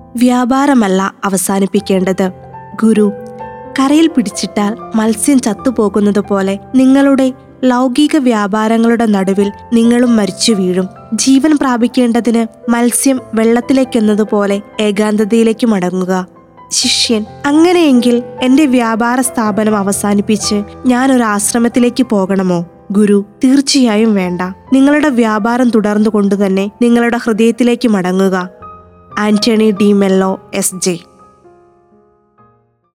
വ്യാപാരമല്ല അവസാനിപ്പിക്കേണ്ടത് ഗുരു കരയിൽ പിടിച്ചിട്ടാൽ മത്സ്യം ചത്തുപോകുന്നത് പോലെ നിങ്ങളുടെ ലൗകിക വ്യാപാരങ്ങളുടെ നടുവിൽ നിങ്ങളും മരിച്ചു വീഴും ജീവൻ പ്രാപിക്കേണ്ടതിന് മത്സ്യം വെള്ളത്തിലേക്കെന്നതുപോലെ ഏകാന്തതയിലേക്ക് മടങ്ങുക ശിഷ്യൻ അങ്ങനെയെങ്കിൽ എന്റെ വ്യാപാര സ്ഥാപനം അവസാനിപ്പിച്ച് ഞാൻ ഒരു ആശ്രമത്തിലേക്ക് പോകണമോ ഗുരു തീർച്ചയായും വേണ്ട നിങ്ങളുടെ വ്യാപാരം തുടർന്നു കൊണ്ടുതന്നെ നിങ്ങളുടെ ഹൃദയത്തിലേക്ക് മടങ്ങുക Antony D Mello S J